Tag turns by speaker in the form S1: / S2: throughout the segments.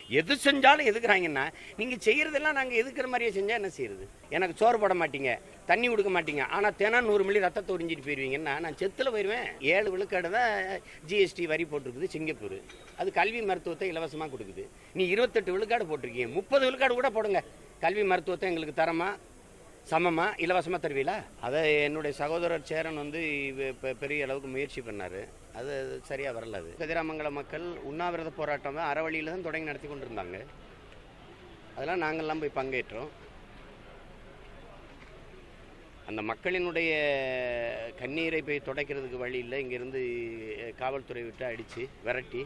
S1: எது செஞ்சாலும் எதுக்குறாங்கன்னா நீங்கள் செய்கிறதெல்லாம் நாங்கள் எதுக்குற மாதிரியே செஞ்சால் என்ன செய்யறது எனக்கு சோறு போட மாட்டீங்க தண்ணி கொடுக்க மாட்டீங்க ஆனால் தினம் நூறு மில்லி ரத்தத்தை உறிஞ்சிட்டு போயிடுவீங்கன்னா நான் செத்தில் போயிடுவேன் ஏழு விழுக்காடு தான் ஜிஎஸ்டி வரி போட்டிருக்குது சிங்கப்பூர் அது கல்வி மருத்துவத்தை இலவசமாக கொடுக்குது நீ இருபத்தெட்டு விழுக்காடு போட்டிருக்கீங்க முப்பது விழுக்காடு கூட போடுங்க கல்வி மருத்துவத்தை எங்களுக்கு தரமா சமமா இலவசமாக தருவீங்களா அதை என்னுடைய சகோதரர் சேரன் வந்து இப்போ பெரிய அளவுக்கு முயற்சி பண்ணார் அது சரியாக வரல அது கதிராமங்கல மக்கள் உண்ணாவிரத போராட்டம் தான் அறவழியில் தான் தொடங்கி நடத்தி கொண்டு இருந்தாங்க அதெல்லாம் நாங்கள்லாம் போய் பங்கேற்றோம் அந்த மக்களினுடைய கண்ணீரை போய் துடைக்கிறதுக்கு வழி இல்லை இங்கேருந்து காவல்துறை விட்டு அடித்து விரட்டி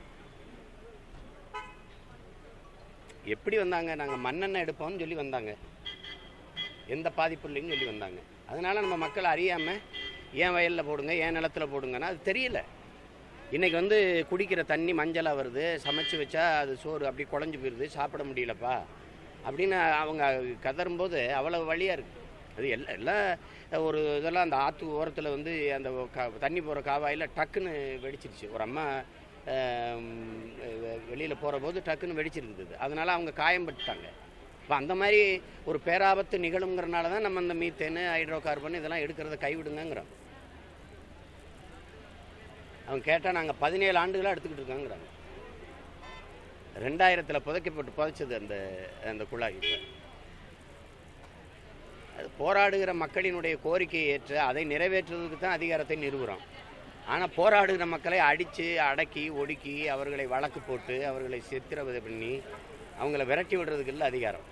S1: எப்படி வந்தாங்க நாங்கள் மண்ணெண்ணெய் எடுப்போம்னு சொல்லி வந்தாங்க எந்த பாதிப்பு இல்லைன்னு சொல்லி வந்தாங்க அதனால நம்ம மக்கள் அறியாமல் ஏன் வயலில் போடுங்க ஏன் நிலத்துல போடுங்கன்னா அது தெரியல இன்னைக்கு வந்து குடிக்கிற தண்ணி மஞ்சளாக வருது சமைச்சு வச்சா அது சோறு அப்படி குழஞ்சு போயிடுது சாப்பிட முடியலப்பா அப்படின்னு அவங்க கதறும்போது அவ்வளவு வழியாக இருக்குது அது எல்லாம் எல்லாம் ஒரு இதெல்லாம் அந்த ஆற்று ஓரத்தில் வந்து அந்த க தண்ணி போகிற காவாயில் டக்குன்னு வெடிச்சிருச்சு ஒரு அம்மா வெளியில் போகிற போது டக்குன்னு வெடிச்சிருக்குது அதனால் அவங்க காயம்பட்டுட்டாங்க இப்போ அந்த மாதிரி ஒரு பேராபத்து நிகழுங்கிறனால தான் நம்ம இந்த மீத்தேனு ஹைட்ரோ கார்பன் இதெல்லாம் எடுக்கிறத கைவிடுங்கங்கிறோம் அவங்க கேட்டால் நாங்கள் பதினேழு ஆண்டுகளாக எடுத்துக்கிட்டு இருக்கோங்கிறாங்க ரெண்டாயிரத்தில் புதைக்கப்பட்டு புதைச்சது அந்த அந்த குழாய் இப்போ அது போராடுகிற மக்களினுடைய கோரிக்கையை ஏற்று அதை நிறைவேற்றுவதற்கு தான் அதிகாரத்தை நிறுவுகிறோம் ஆனால் போராடுகிற மக்களை அடித்து அடக்கி ஒடுக்கி அவர்களை வழக்கு போட்டு அவர்களை சித்திரவதை பண்ணி அவங்கள விரட்டி விடுறதுக்கு இல்லை அதிகாரம்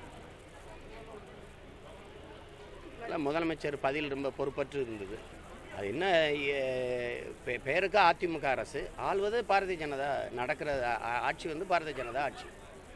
S1: அதெல்லாம் முதலமைச்சர் பதில் ரொம்ப பொறுப்பற்று இருந்தது அது என்ன எ- பே- பேருக்கு அதிமுக அரசு ஆள்வது பாரதிய ஜனதா நடக்கிற ஆ- ஆட்சி வந்து பாரதிய ஜனதா ஆட்சி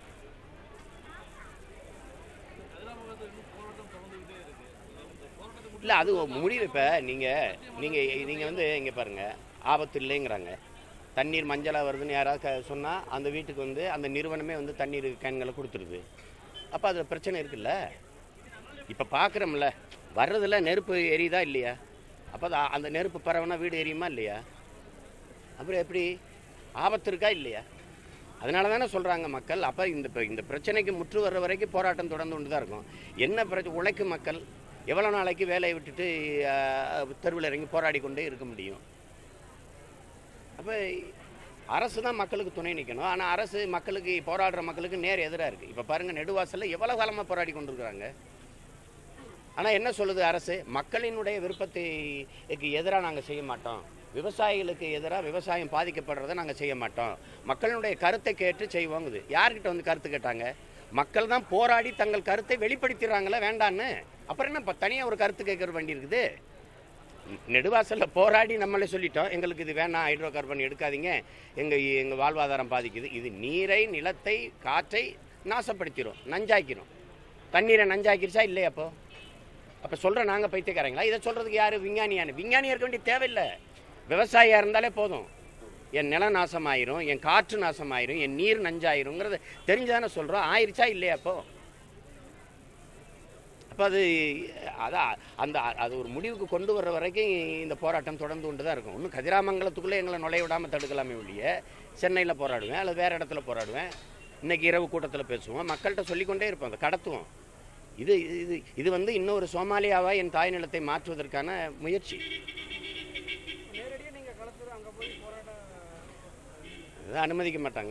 S1: இல்லை அது ஒரு முடிவு இப்போ நீங்கள் நீங்கள் நீங்கள் வந்து இங்கே பாருங்கள் ஆபத்து இல்லைங்கிறாங்க தண்ணீர் மஞ்சளாக வருதுன்னு யாராவது க சொன்னால் அந்த வீட்டுக்கு வந்து அந்த நிறுவனமே வந்து தண்ணீர் கேன்களை கொடுத்துருது அப்போ அது பிரச்சனை இருக்குல்ல இப்போ பார்க்குறோம்ல வர்றதில் நெருப்பு எரியுதா இல்லையா அப்போ அது அந்த நெருப்பு பரவனா வீடு எரியுமா இல்லையா அப்புறம் எப்படி ஆபத்து இருக்கா இல்லையா அதனால தானே சொல்கிறாங்க மக்கள் அப்போ இந்த இப்ப இந்த பிரச்சனைக்கு முற்று வர்ற வரைக்கும் போராட்டம் தொடர்ந்து கொண்டு தான் இருக்கும் என்ன பிரச்சனை உழைக்கும் மக்கள் எவ்வளோ நாளைக்கு வேலையை விட்டுட்டு தெருவில் இறங்கி போராடி கொண்டே இருக்க முடியும் அப்போ அரசு தான் மக்களுக்கு துணை நிற்கணும் ஆனால் அரசு மக்களுக்கு போராடுற மக்களுக்கு நேர் எதிராக இருக்குது இப்போ பாருங்கள் நெடுவாசலில் எவ்வளோ காலமாக போராடி கொண்டிருக்கிறாங்க ஆனால் என்ன சொல்லுது அரசு மக்களினுடைய விருப்பத்தைக்கு எதிராக நாங்கள் செய்ய மாட்டோம் விவசாயிகளுக்கு எதிராக விவசாயம் பாதிக்கப்படுறதை நாங்கள் செய்ய மாட்டோம் மக்களினுடைய கருத்தை கேட்டு செய்வோங்குது யார்கிட்ட வந்து கருத்து கேட்டாங்க மக்கள் தான் போராடி தங்கள் கருத்தை வெளிப்படுத்திடுறாங்களே வேண்டான்னு அப்புறம் என்ன இப்போ தனியாக ஒரு கருத்து கேட்குற வேண்டி இருக்குது நெடுவாசலில் போராடி நம்மளே சொல்லிட்டோம் எங்களுக்கு இது வேணாம் ஹைட்ரோ கார்பன் எடுக்காதீங்க எங்கள் எங்கள் வாழ்வாதாரம் பாதிக்குது இது நீரை நிலத்தை காற்றை நாசப்படுத்திடும் நஞ்சாக்கிரும் தண்ணீரை நஞ்சாக்கிருச்சா இல்லையா அப்போ அப்போ சொல்கிற நாங்கள் பைத்தியக்காரங்களா இதை சொல்கிறதுக்கு யார் விஞ்ஞானியான விஞ்ஞானியாக இருக்க வேண்டிய தேவையில்லை விவசாயியாக இருந்தாலே போதும் என் நிலம் நாசமாயிரும் என் காற்று நாசமாயிரும் என் நீர் நஞ்சாயிருங்கிறத தெரிஞ்சுதானே சொல்கிறோம் ஆயிருச்சா இல்லையா அப்போ அப்போ அது அதான் அந்த அது ஒரு முடிவுக்கு கொண்டு வர்ற வரைக்கும் இந்த போராட்டம் தொடர்ந்து கொண்டு தான் இருக்கும் இன்னும் கதிராமங்கலத்துக்குள்ளே எங்களை நுழைய விடாமல் தடுக்கலாமே ஒழிய சென்னையில் போராடுவேன் அல்லது வேறு இடத்துல போராடுவேன் இன்னைக்கு இரவு கூட்டத்தில் பேசுவோம் மக்கள்கிட்ட சொல்லிக்கொண்டே இருப்போம் அதை கடத்துவோம் இது இது இது வந்து இன்னொரு சோமாலியாவா என் தாய் நிலத்தை மாற்றுவதற்கான முயற்சி
S2: நேரடியாக நீங்கள் களத்தில் அங்கே போய் போராட்டம்
S1: அதை அனுமதிக்க மாட்டாங்க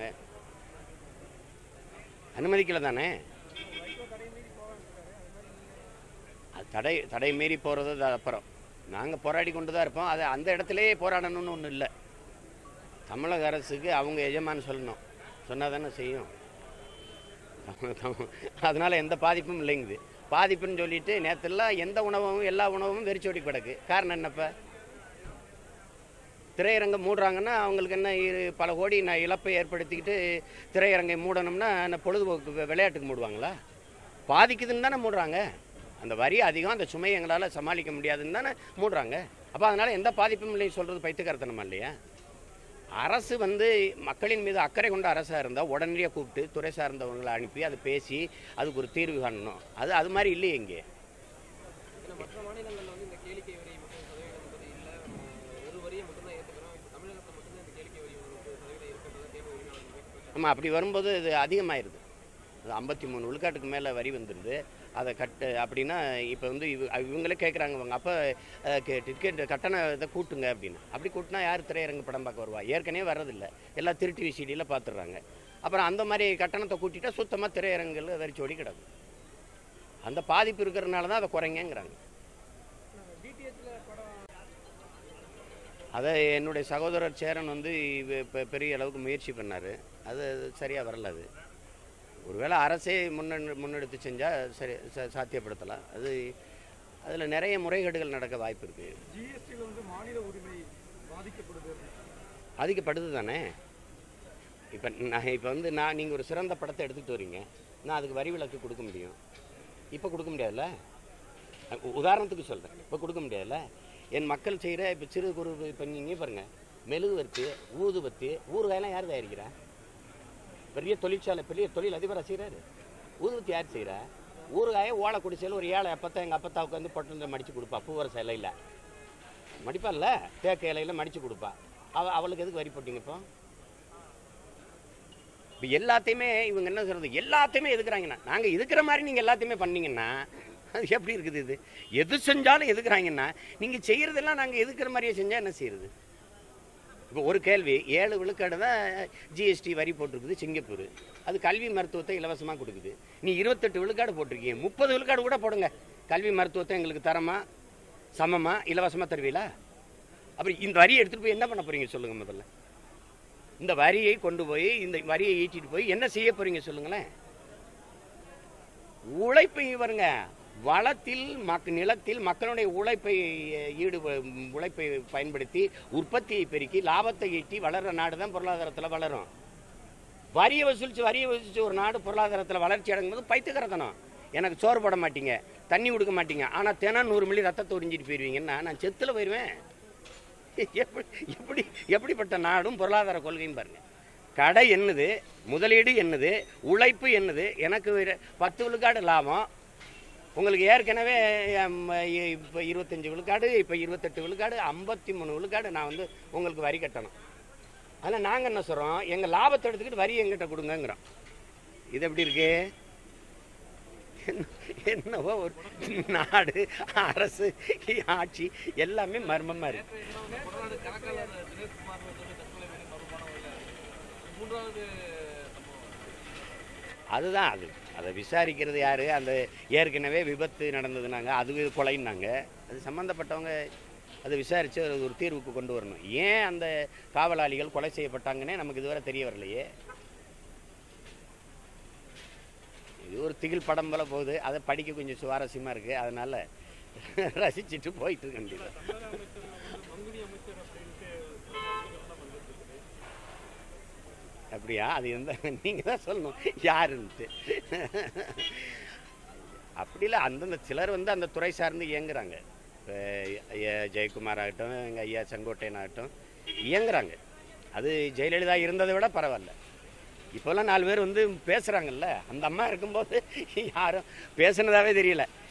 S1: அனுமதிக்கல தானே
S2: வைகோ தடை மீறி போவான்னு அது மாதிரி நீங்கள்
S1: அது தடை தடை மீறி போகிறது அது அப்புறம் நாங்கள் போராடி கொண்டு தான் இருப்போம் அது அந்த இடத்துலயே போராடணும்னு ஒன்றும் இல்லை தமிழக அரசுக்கு அவங்க எஜமான் சொல்லணும் சொன்னால் தானே செய்யும் அதனால் எந்த பாதிப்பும் இல்லைங்குது பாதிப்புன்னு சொல்லிட்டு நேற்றுலாம் எந்த உணவும் எல்லா உணவும் வெறிச்சோடி கிடக்கு காரணம் என்னப்பா திரையரங்கம் மூடுறாங்கன்னா அவங்களுக்கு என்ன இரு- பல கோடி நான் இழப்பை ஏற்படுத்திக்கிட்டு திரையரங்கை மூடணும்னா என்ன பொழுதுபோக்கு வி- விளையாட்டுக்கு மூடுவாங்களா பாதிக்குதுன்னு தானே மூடுறாங்க அந்த வரி அதிகம் அந்த சுமையை எங்களால் சமாளிக்க முடியாதுன்னு தானே மூடுறாங்க அப்போ அதனால் எந்த பாதிப்பும் இல்லைன்னு சொல்கிறது பைத்துக்கருத்தனமா இல்லையா அரசு வந்து மக்களின் மீது அக்கறை கொண்ட அரசாக இருந்தால் உடனடியாக கூப்பிட்டு துறை சார்ந்தவங்களை அனுப்பி அதை பேசி அதுக்கு ஒரு தீர்வு காணணும் அது அது மாதிரி இல்லையே இங்கே
S3: ஏன்னா மற்ற மாநிலங்களில் வந்து இந்த கேளிக்கை வரி முப்பது சதவீதம் என்பது இல்லை ஒரு வரியை மட்டும்தான் ஏற்றுக்கிறோம் இப்போ தமிழகத்தில் மட்டும்தான் இந்த கேளிக்கை வரி ஒரு முப்பது சதவீதம் இருக்கின்றத தேர்வு உரிமையாளர்கள் வைக்க
S1: நம்ம அப்படி வரும்போது இது அதிகமாயிருது அது ஐம்பத்தி மூணு விழுக்காட்டுக்கு மேலே வரி வந்துடுது அதை கட்டு அப்படின்னா இப்போ வந்து இவ இவங்களே கேட்குறாங்க அவங்க அப்போ டிக்கெட் கட்டண இதை கூட்டுங்க அப்படின்னு அப்படி கூட்டினா யார் திரையரங்கு படம் பார்க்க வருவா ஏற்கனவே வர்றதில்ல எல்லாம் திருட்டி விசிடியில் பார்த்துடுறாங்க அப்புறம் அந்த மாதிரி கட்டணத்தை கூட்டிட்டா சுத்தமாக திரையரங்குகள் வெறிச்சோடி கிடக்கும் அந்த பாதிப்பு இருக்கிறதுனால தான் அதை குறைங்கங்கிறாங்க
S2: டிடிஹெச்ல படம்
S1: அதை என்னுடைய சகோதரர் சேரன் வந்து இப்போ பெரிய அளவுக்கு முயற்சி பண்ணார் அது சரியாக வரல அது ஒருவேளை அரசே முன்னெடு முன்னெடுத்து செஞ்சால் சரி சா- சாத்தியப்படுத்தலாம் அது அதில் நிறைய முறைகேடுகள் நடக்க வாய்ப்பு இருக்குது
S2: ஜிஎஸ்டியில் வந்து மாநில உரிமை பாதிக்கப்படுது
S1: அதிகப்படுது தானே இப்போ நான் இப்போ வந்து நான் நீங்கள் ஒரு சிறந்த படத்தை எடுத்துகிட்டு வரீங்க நான் அதுக்கு வரி விலக்கு கொடுக்க முடியும் இப்போ கொடுக்க முடியாதுல்ல உ- உதாரணத்துக்கு சொல்கிறேன் இப்போ கொடுக்க முடியாதுல்ல என் மக்கள் செய்கிற இப்போ சிறு குறு இப்போ நீங்கள் பாருங்க மெழுகுவர்த்தி ஊதுபத்தி ஊறுகாயெல்லாம் யார் தயாரிக்கிறா பெரிய தொழிற்சாலை பெரிய தொழில் அதிபராக செய்கிறாரு ஊதுபத்தி யார் செய்கிறா ஊறுகாயை ஓலை குடிசையில் ஒரு ஏழை அப்பத்தான் எங்கள் அப்பத்தா உட்காந்து பொட்டத்தில் மடித்து கொடுப்பா பூவரச இலையில் மடிப்பால்ல தேக்க இலையில மடித்து கொடுப்பா அவ அவளுக்கு எதுக்கு வரி போட்டீங்க இப்போ இப்போ எல்லாத்தையுமே இவங்க என்ன சொல்கிறது எல்லாத்தையுமே எதுக்குறாங்கன்னா நாங்கள் எதுக்குற மாதிரி நீங்கள் எல்லாத்தையுமே பண்ணீங்கன்னா அது எப்படி இருக்குது இது எது செஞ்சாலும் எதுக்குறாங்கன்னா நீங்கள் செய்கிறதெல்லாம் நாங்கள் எதுக்குற மாதிரியே செஞ்சால் என்ன செய்யறது இப்போ ஒரு கேள்வி ஏழு விழுக்காடு தான் ஜிஎஸ்டி வரி போட்டிருக்குது சிங்கப்பூர் அது கல்வி மருத்துவத்தை இலவசமாக கொடுக்குது நீ இருபத்தெட்டு விழுக்காடு போட்டிருக்கீங்க முப்பது விழுக்காடு கூட போடுங்க கல்வி மருத்துவத்தை எங்களுக்கு தரமா சமமா இலவசமாக தருவீங்களா அப்புறம் இந்த வரியை எடுத்துகிட்டு போய் என்ன பண்ண போறீங்க சொல்லுங்கள் முதல்ல இந்த வரியை கொண்டு போய் இந்த வரியை ஈட்டிட்டு போய் என்ன செய்ய போறீங்க சொல்லுங்களேன் உழைப்பை வருங்க வளத்தில் மக் நிலத்தில் மக்களுடைய உழைப்பை ஈடு உழைப்பை பயன்படுத்தி உற்பத்தியை பெருக்கி லாபத்தை ஈட்டி வளர்ற நாடு தான் பொருளாதாரத்தில் வளரும் வரியை வசூலித்து வரியை வசூலித்து ஒரு நாடு பொருளாதாரத்தில் வளர்ச்சி அடைங்கும்போது பைத்துக்கிறதனம் எனக்கு சோறு போட மாட்டீங்க தண்ணி கொடுக்க மாட்டீங்க ஆனால் தினம் நூறு மில்லி ரத்தத்தை உறிஞ்சிட்டு போயிடுவீங்கன்னா நான் செத்துல போயிடுவேன் எப்படி எப்படி எப்படிப்பட்ட நாடும் பொருளாதார கொள்கையும் பாருங்க கடை என்னது முதலீடு என்னது உழைப்பு என்னது எனக்கு ஒரு பத்து விழுக்காடு லாபம் உங்களுக்கு ஏற்கனவே இப்போ இருபத்தஞ்சி விழுக்காடு இப்போ இருபத்தெட்டு விழுக்காடு ஐம்பத்தி மூணு விழுக்காடு நான் வந்து உங்களுக்கு வரி கட்டணும் அதில் நாங்கள் என்ன சொல்கிறோம் எங்கள் லாபத்தை எடுத்துக்கிட்டு வரி எங்கிட்ட கொடுங்கங்கிறோம் இது எப்படி இருக்கு என்ன- என்னவோ ஒரு நாடு அரசு ஆட்சி எல்லாமே மர்மமாக இருக்கு
S3: கொடநாடு கணக்காளர் தினேஷ்குமார் வந்து தற்கொலை பண்ணி மறுமணம் இல்லை மூன்றாவது சம்பவம்
S1: அதுதான் அது அதை விசாரிக்கிறது யார் அந்த ஏற்கனவே விபத்து நடந்ததுனாங்க அது கொலைன்னாங்க அது சம்மந்தப்பட்டவங்க அதை விசாரித்து அது ஒரு தீர்வுக்கு கொண்டு வரணும் ஏன் அந்த காவலாளிகள் கொலை செய்யப்பட்டாங்கன்னே நமக்கு இதுவரை தெரிய வரலையே இது ஒரு திகில் படம் போல போகுது அதை படிக்க கொஞ்சம் சுவாரஸ்யமாக இருக்குது அதனால் ரசிச்சுட்டு போயிட்டு இருக்க வேண்டியது அப்படியா அது எந்த நீங்கள் தான் சொல்லணும் யாருன்ட்டு அப்படி இல்லை அந்தந்த சிலர் வந்து அந்த துறை சார்ந்து இயங்குறாங்க இப்போ ஐயா ஜெயக்குமார் ஆகட்டும் எங்கள் ஐயா செங்கோட்டையன் ஆகட்டும் இயங்குறாங்க அது ஜெயலலிதா இருந்ததை விட பரவாயில்ல இப்போல்லாம் நாலு பேர் வந்து பேசுகிறாங்கல்ல அந்த அம்மா இருக்கும்போது யாரும் பேசுனதாவே தெரியல